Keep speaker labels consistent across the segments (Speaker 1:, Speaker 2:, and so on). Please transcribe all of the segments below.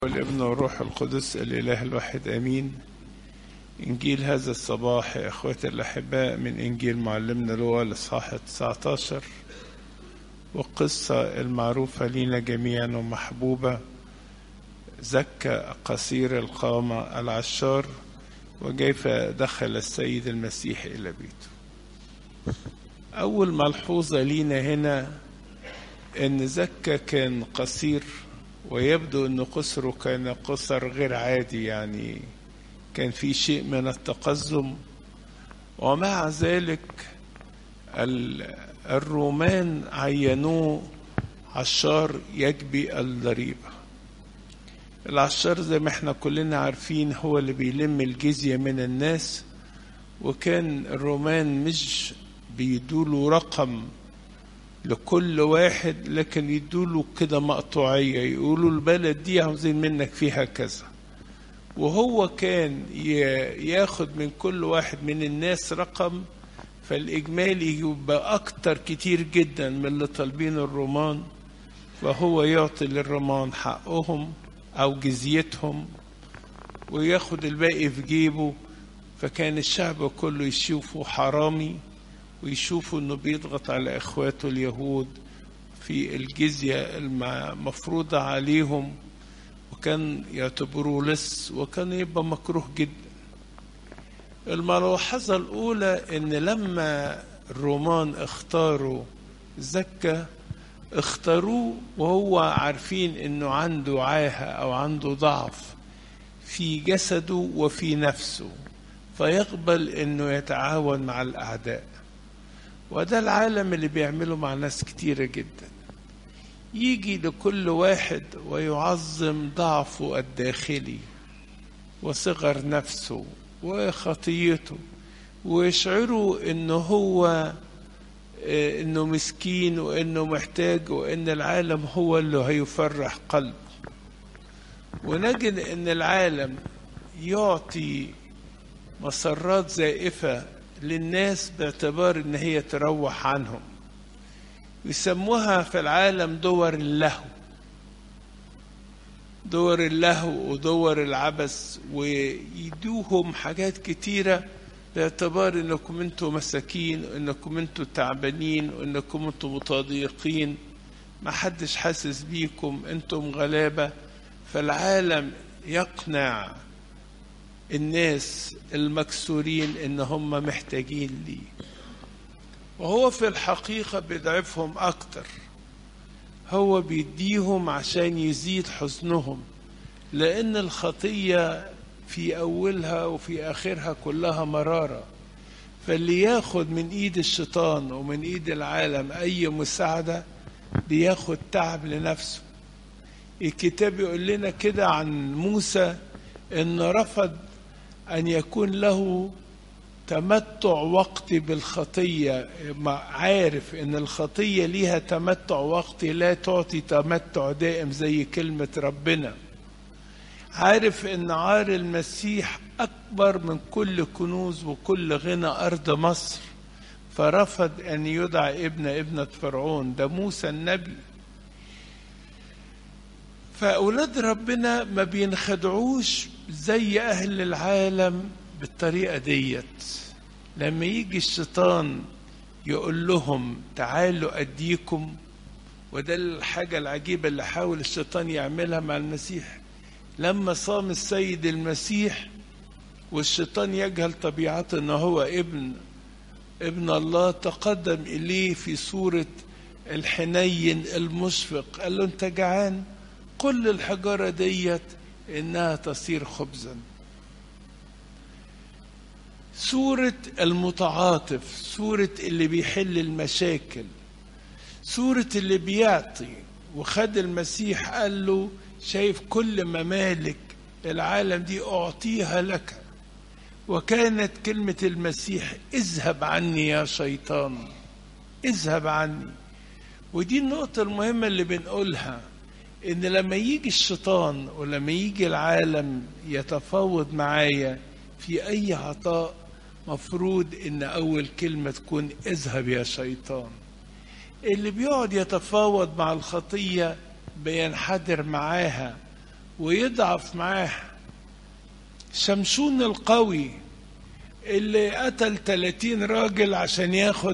Speaker 1: والابن والروح القدس الإله الواحد آمين إنجيل هذا الصباح يا إخوتي الأحباء من إنجيل معلمنا لوقا الإصحاح 19 والقصة المعروفة لنا جميعا ومحبوبة زكى قصير القامة العشار وكيف دخل السيد المسيح إلى بيته أول ملحوظة لينا هنا إن زكى كان قصير ويبدو أن قصره كان قصر غير عادي يعني كان في شيء من التقزم ومع ذلك الرومان عينوه عشار يجبي الضريبة العشار زي ما احنا كلنا عارفين هو اللي بيلم الجزية من الناس وكان الرومان مش بيدوله رقم لكل واحد لكن يدوله كده مقطوعية يقولوا البلد دي عاوزين منك فيها كذا وهو كان ياخد من كل واحد من الناس رقم فالإجمالي يبقى أكتر كتير جدا من اللي طالبين الرومان فهو يعطي للرومان حقهم أو جزيتهم وياخد الباقي في جيبه فكان الشعب كله يشوفه حرامي ويشوفوا انه بيضغط على اخواته اليهود في الجزية المفروضة عليهم وكان يعتبروه لص وكان يبقى مكروه جدا الملاحظة الأولى إن لما الرومان اختاروا زكا اختاروه وهو عارفين إنه عنده عاهة أو عنده ضعف في جسده وفي نفسه فيقبل إنه يتعاون مع الأعداء وده العالم اللي بيعمله مع ناس كتيرة جدا يجي لكل واحد ويعظم ضعفه الداخلي وصغر نفسه وخطيته ويشعروا انه هو انه مسكين وانه محتاج وان العالم هو اللي هيفرح قلبه ونجد ان العالم يعطي مسرات زائفه للناس باعتبار ان هي تروح عنهم يسموها في العالم دور اللهو دور اللهو ودور العبث ويدوهم حاجات كتيرة باعتبار انكم انتم مساكين وانكم انتم تعبانين وانكم انتم متضايقين ما حدش حاسس بيكم انتم غلابة فالعالم يقنع الناس المكسورين ان هم محتاجين ليه وهو في الحقيقة بيضعفهم اكتر هو بيديهم عشان يزيد حزنهم لان الخطية في اولها وفي اخرها كلها مرارة فاللي ياخد من ايد الشيطان ومن ايد العالم اي مساعدة بياخد تعب لنفسه الكتاب يقول لنا كده عن موسى ان رفض أن يكون له تمتع وقتي بالخطية عارف أن الخطية ليها تمتع وقتي لا تعطي تمتع دائم زي كلمة ربنا عارف أن عار المسيح أكبر من كل كنوز وكل غنى أرض مصر فرفض أن يدعى ابن ابنة فرعون ده موسى النبي فأولاد ربنا ما بينخدعوش زي أهل العالم بالطريقة ديت لما يجي الشيطان يقول لهم تعالوا أديكم وده الحاجة العجيبة اللي حاول الشيطان يعملها مع المسيح لما صام السيد المسيح والشيطان يجهل طبيعته ان هو ابن ابن الله تقدم اليه في صورة الحنين المشفق قال له انت جعان كل الحجارة ديت إنها تصير خبزا سورة المتعاطف سورة اللي بيحل المشاكل سورة اللي بيعطي وخد المسيح قال له شايف كل ممالك العالم دي أعطيها لك وكانت كلمة المسيح اذهب عني يا شيطان اذهب عني ودي النقطة المهمة اللي بنقولها ان لما يجي الشيطان ولما يجي العالم يتفاوض معايا في اي عطاء مفروض ان اول كلمة تكون اذهب يا شيطان اللي بيقعد يتفاوض مع الخطية بينحدر معاها ويضعف معاه شمشون القوي اللي قتل 30 راجل عشان ياخد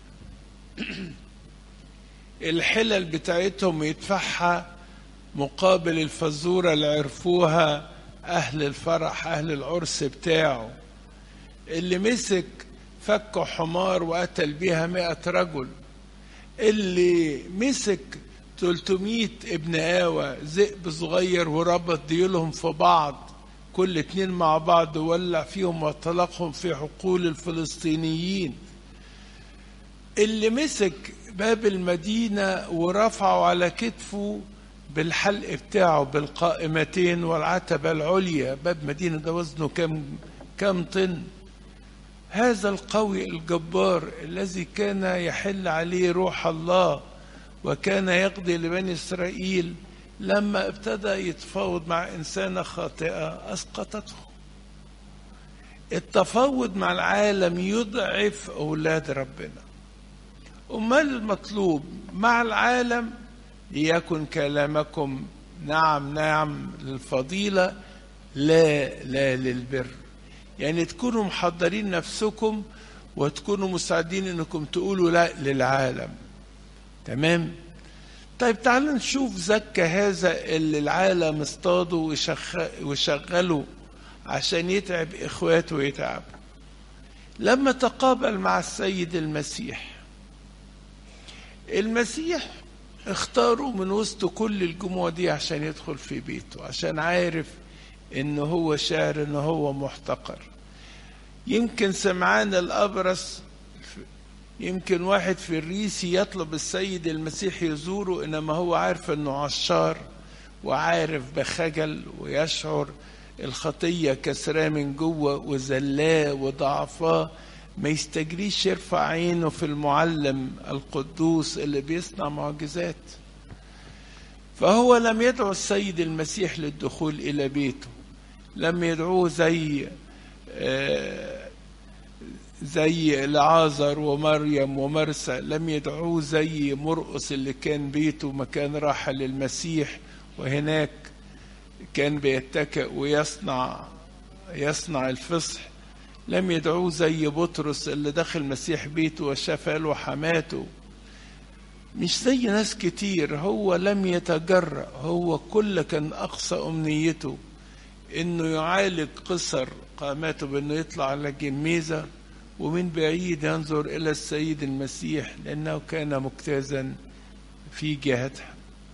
Speaker 1: الحلل بتاعتهم ويدفعها مقابل الفزورة اللي عرفوها أهل الفرح أهل العرس بتاعه اللي مسك فك حمار وقتل بيها مئة رجل اللي مسك 300 ابن آوى ذئب صغير وربط ديولهم في بعض كل اتنين مع بعض ولع فيهم وطلقهم في حقول الفلسطينيين اللي مسك باب المدينة ورفعه على كتفه بالحلق بتاعه بالقائمتين والعتبة العليا باب مدينة ده وزنه كم كم طن هذا القوي الجبار الذي كان يحل عليه روح الله وكان يقضي لبني إسرائيل لما ابتدى يتفاوض مع إنسانة خاطئة أسقطته التفاوض مع العالم يضعف أولاد ربنا أمال المطلوب مع العالم ليكن كلامكم نعم نعم للفضيلة لا لا للبر يعني تكونوا محضرين نفسكم وتكونوا مساعدين انكم تقولوا لا للعالم تمام طيب تعالوا نشوف زكى هذا اللي العالم اصطاده وشغله عشان يتعب اخواته ويتعب لما تقابل مع السيد المسيح المسيح اختاروا من وسط كل الجموع دي عشان يدخل في بيته عشان عارف ان هو شاعر ان هو محتقر يمكن سمعان الابرص يمكن واحد في الريسي يطلب السيد المسيح يزوره انما هو عارف انه عشار وعارف بخجل ويشعر الخطية كسراه من جوه وزلاه وضعفاه ما يستجريش يرفع عينه في المعلم القدوس اللي بيصنع معجزات فهو لم يدعو السيد المسيح للدخول إلى بيته لم يدعوه زي زي لعازر ومريم ومرسى لم يدعوه زي مرقس اللي كان بيته مكان راحة للمسيح وهناك كان بيتكئ ويصنع يصنع الفصح لم يدعوه زي بطرس اللي دخل المسيح بيته وشفى له حماته مش زي ناس كتير هو لم يتجرأ هو كل كان أقصى أمنيته إنه يعالج قصر قامته بإنه يطلع على جميزة ومن بعيد ينظر إلى السيد المسيح لأنه كان مجتازا في جهتها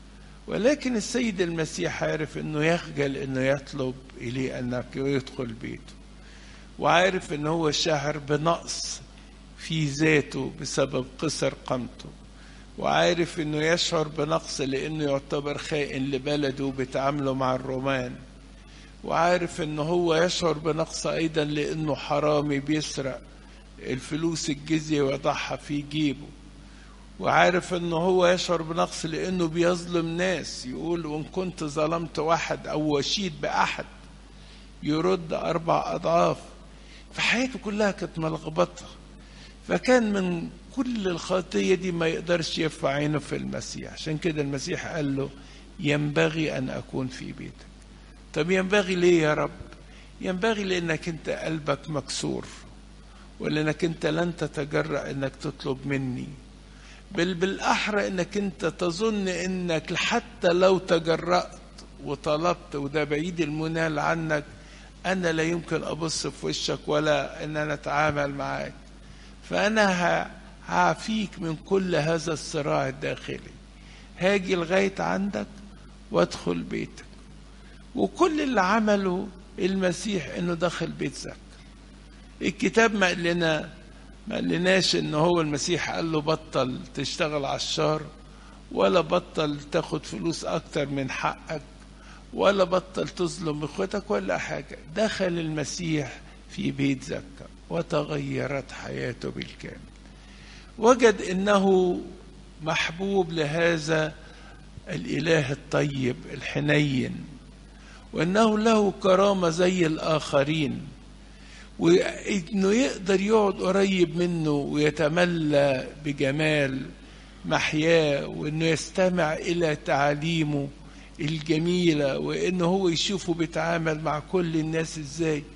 Speaker 1: ولكن السيد المسيح عارف إنه يخجل إنه يطلب إليه أنك يدخل بيته وعارف إن هو شهر بنقص في ذاته بسبب قصر قامته وعارف انه يشعر بنقص لانه يعتبر خائن لبلده بتعامله مع الرومان وعارف انه هو يشعر بنقص ايضا لانه حرامي بيسرق الفلوس الجزية ويضعها في جيبه وعارف انه هو يشعر بنقص لانه بيظلم ناس يقول وان كنت ظلمت واحد او وشيد باحد يرد اربع اضعاف فحياته كلها كانت ملخبطه فكان من كل الخطية دي ما يقدرش يرفع عينه في المسيح عشان كده المسيح قال له ينبغي أن أكون في بيتك طب ينبغي ليه يا رب ينبغي لأنك أنت قلبك مكسور ولأنك أنت لن تتجرأ أنك تطلب مني بل بالأحرى أنك أنت تظن أنك حتى لو تجرأت وطلبت وده بعيد المنال عنك أنا لا يمكن أبص في وشك ولا أن أنا أتعامل معاك فأنا هعفيك من كل هذا الصراع الداخلي هاجي لغاية عندك وادخل بيتك وكل اللي عمله المسيح انه دخل بيت زكا الكتاب ما قالنا ما قالناش ان هو المسيح قال له بطل تشتغل عشار ولا بطل تاخد فلوس اكتر من حقك ولا بطل تظلم اخوتك ولا حاجة دخل المسيح في بيت زكا وتغيرت حياته بالكامل وجد انه محبوب لهذا الاله الطيب الحنين وانه له كرامه زي الاخرين وانه يقدر يقعد قريب منه ويتملى بجمال محياه وانه يستمع الى تعاليمه الجميلة وإن هو يشوفه بيتعامل مع كل الناس إزاي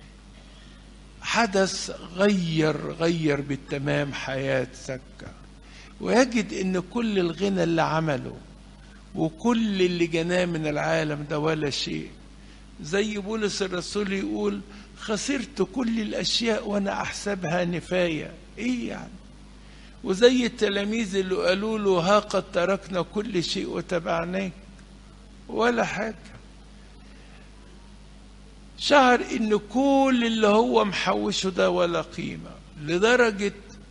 Speaker 1: حدث غير غير بالتمام حياة زكا ويجد إن كل الغنى اللي عمله وكل اللي جناه من العالم ده ولا شيء زي بولس الرسول يقول خسرت كل الأشياء وأنا أحسبها نفاية إيه يعني وزي التلاميذ اللي قالوا له ها قد تركنا كل شيء وتبعناك ولا حاجة شعر ان كل اللي هو محوشه ده ولا قيمة لدرجة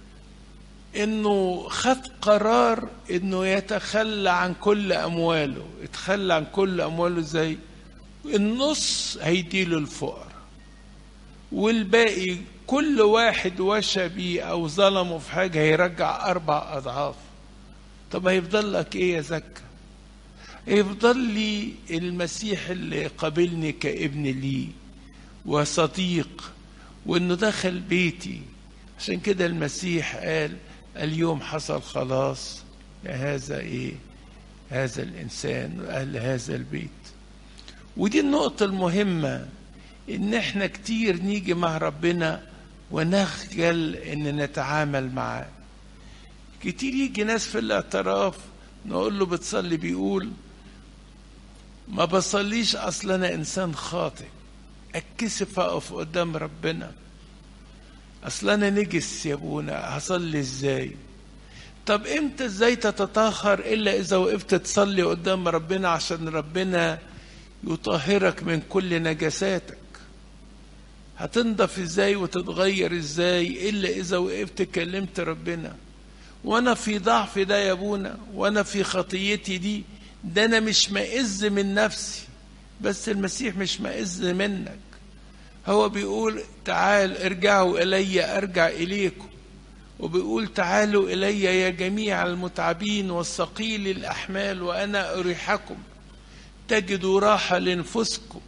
Speaker 1: انه خد قرار انه يتخلى عن كل امواله يتخلى عن كل امواله ازاي النص هيديله الفقراء والباقي كل واحد وشى بيه او ظلمه في حاجه هيرجع اربع اضعاف طب هيفضل لك ايه يا زكا هيفضل لي المسيح اللي قابلني كابن لي وصديق وانه دخل بيتي عشان كده المسيح قال اليوم حصل خلاص لهذا ايه هذا الانسان واهل هذا البيت ودي النقطه المهمه ان احنا كتير نيجي مع ربنا ونخجل ان نتعامل معاه كتير يجي ناس في الاعتراف نقول له بتصلي بيقول ما بصليش اصل انا انسان خاطئ اتكسف اقف قدام ربنا اصل انا نجس يا ابونا هصلي ازاي طب امتى ازاي تتطهر الا اذا وقفت تصلي قدام ربنا عشان ربنا يطهرك من كل نجاساتك هتنضف ازاي وتتغير ازاي الا اذا وقفت كلمت ربنا وانا في ضعف ده يا ابونا وانا في خطيتي دي ده انا مش مئز من نفسي بس المسيح مش مئز منك هو بيقول تعال ارجعوا الي ارجع اليكم وبيقول تعالوا الي يا جميع المتعبين والثقيل الاحمال وانا اريحكم تجدوا راحه لنفسكم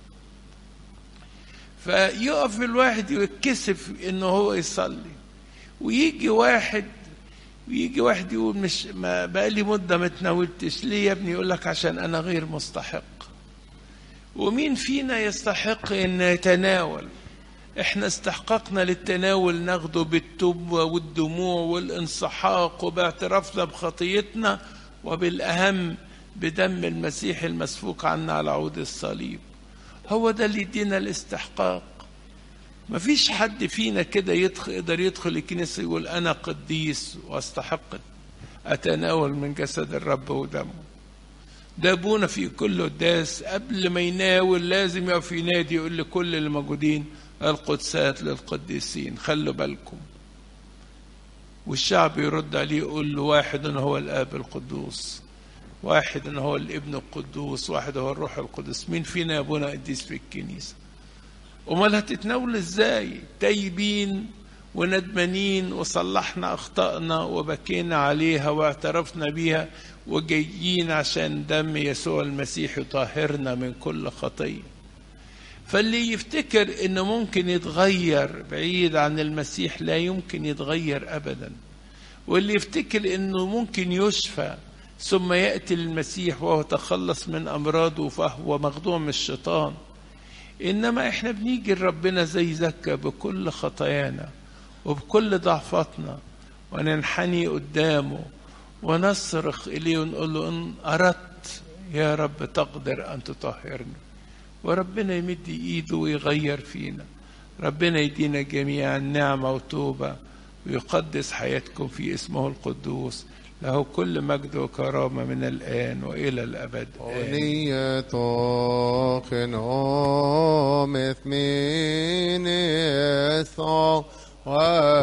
Speaker 1: فيقف الواحد يتكسف ان هو يصلي ويجي واحد ويجي واحد يقول مش ما بقالي مده ما تناولتش ليه يا ابني يقول لك عشان انا غير مستحق ومين فينا يستحق ان يتناول احنا استحققنا للتناول ناخده بالتوبة والدموع والانسحاق وباعترافنا بخطيتنا وبالاهم بدم المسيح المسفوك عنا على عود الصليب هو ده اللي يدينا الاستحقاق مفيش حد فينا كده يدخل يقدر يدخل الكنيسة يقول أنا قديس وأستحق أتناول من جسد الرب ودمه ده أبونا في كل قداس قبل ما يناول لازم يقف ينادي يقول لكل اللي موجودين القدسات للقديسين خلوا بالكم والشعب يرد عليه يقول له واحد هو الآب القدوس واحد هو الابن القدوس واحد هو الروح القدس مين فينا يا ابونا قديس في الكنيسه امال هتتناول ازاي تايبين وندمانين وصلحنا اخطائنا وبكينا عليها واعترفنا بيها وجايين عشان دم يسوع المسيح يطهرنا من كل خطيه فاللي يفتكر انه ممكن يتغير بعيد عن المسيح لا يمكن يتغير ابدا واللي يفتكر انه ممكن يشفى ثم ياتي المسيح وهو تخلص من امراضه فهو مخدوع من الشيطان انما احنا بنيجي لربنا زي زكا بكل خطايانا وبكل ضعفاتنا وننحني قدامه ونصرخ اليه ونقول له ان اردت يا رب تقدر ان تطهرني وربنا يمد ايده ويغير فينا ربنا يدينا جميعا نعمه وتوبه ويقدس حياتكم في اسمه القدوس له كل مجد وكرامة من الآن وإلى الأبد
Speaker 2: آمين خنومث من